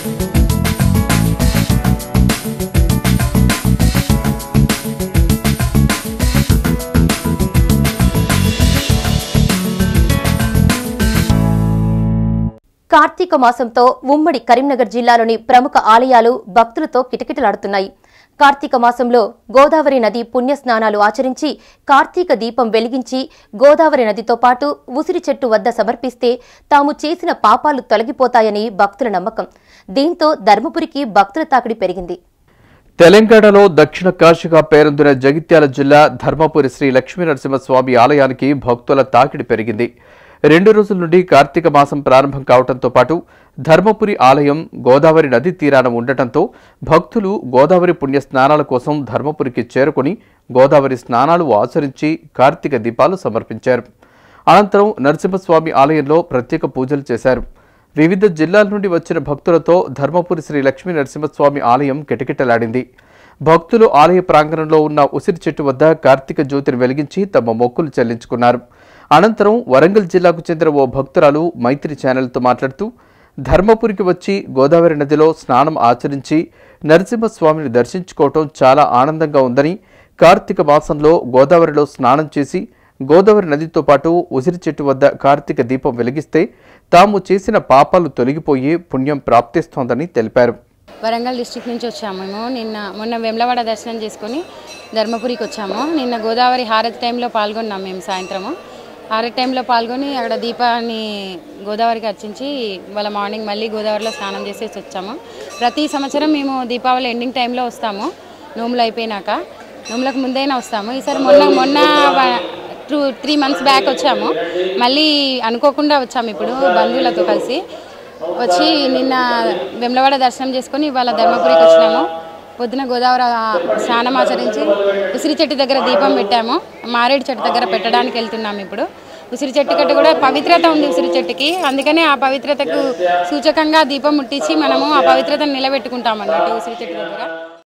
కార్తీక మాసంతో ఉమ్మడి కరీంనగర్ జిల్లాలోని ప్రముఖ ఆలయాలు భక్తులతో కిటకిటలాడుతున్నాయి కార్తీక మాసంలో గోదావరి నది పుణ్యస్నానాలు ఆచరించి కార్తీక దీపం వెలిగించి గోదావరి నదితో పాటు ఉసిరి చెట్టు వద్ద సమర్పిస్తే తాము చేసిన పాపాలు తొలగిపోతాయని భక్తుల నమ్మకం దీంతో ధర్మపురికి భక్తుల తాకిడి పెరిగింది తెలంగాణలో దక్షిణ కాశీగా పేరొందిన జగిత్యాల జిల్లా ధర్మపురి శ్రీ లక్ష్మీ నరసింహస్వామి ఆలయానికి భక్తుల తాకిడి పెరిగింది రెండు రోజుల నుండి కార్తీక మాసం ప్రారంభం కావడంతో పాటు ధర్మపురి ఆలయం గోదావరి నది తీరాన ఉండటంతో భక్తులు గోదావరి పుణ్య స్నానాల కోసం ధర్మపురికి చేరుకుని గోదావరి స్నానాలు ఆచరించి కార్తీక దీపాలు సమర్పించారు అనంతరం నరసింహస్వామి ఆలయంలో ప్రత్యేక పూజలు చేశారు వివిధ జిల్లాల నుండి వచ్చిన భక్తులతో ధర్మపురి శ్రీ లక్ష్మీ నరసింహస్వామి ఆలయం కిటకిటలాడింది భక్తులు ఆలయ ప్రాంగణంలో ఉన్న ఉసిరి చెట్టు వద్ద కార్తీక జ్యోతిని వెలిగించి తమ మొక్కులు చెల్లించుకున్నారు అనంతరం వరంగల్ జిల్లాకు చెందిన ఓ భక్తురాలు మైత్రి ఛానల్తో మాట్లాడుతూ ధర్మపురికి వచ్చి గోదావరి నదిలో స్నానం ఆచరించి నరసింహస్వామిని దర్శించుకోవటం చాలా ఆనందంగా ఉందని కార్తీక మాసంలో గోదావరిలో స్నానం చేసి గోదావరి నదితో పాటు ఉసిరి చెట్టు వద్ద కార్తీక దీపం వెలిగిస్తే తాము చేసిన పాపాలు తొలగిపోయి పుణ్యం ప్రాప్తిస్తోందని తెలిపారు వరంగల్ డిస్టిక్ నుంచి వచ్చాము మేము నిన్న మొన్న వెమ్లవాడ దర్శనం చేసుకొని ధర్మపురికి వచ్చాము నిన్న గోదావరి హారతి టైంలో పాల్గొన్నాం మేము సాయంత్రము హారతి టైంలో పాల్గొని అక్కడ దీపాన్ని గోదావరికి అర్చించి వాళ్ళ మార్నింగ్ మళ్ళీ గోదావరిలో స్నానం చేసేసి వచ్చాము ప్రతి సంవత్సరం మేము దీపావళి ఎండింగ్ టైంలో వస్తాము నోములు అయిపోయినాక నోములకు ముందైనా వస్తాము ఈసారి మొన్న మొన్న టూ త్రీ మంత్స్ బ్యాక్ వచ్చాము మళ్ళీ అనుకోకుండా వచ్చాము ఇప్పుడు బంధువులతో కలిసి వచ్చి నిన్న వెమ్లవాడ దర్శనం చేసుకొని ఇవాళ ధర్మపురికి వచ్చినాము పొద్దున గోదావరి స్నానం ఆచరించి ఉసిరి చెట్టు దగ్గర దీపం పెట్టాము మారేడు చెట్టు దగ్గర పెట్టడానికి వెళ్తున్నాము ఇప్పుడు ఉసిరి చెట్టు కట్ట కూడా పవిత్రత ఉంది ఉసిరి చెట్టుకి అందుకనే ఆ పవిత్రతకు సూచకంగా దీపం ముట్టించి మనము ఆ పవిత్రతను నిలబెట్టుకుంటాం అన్నట్టు ఉసిరి చెట్టు దగ్గర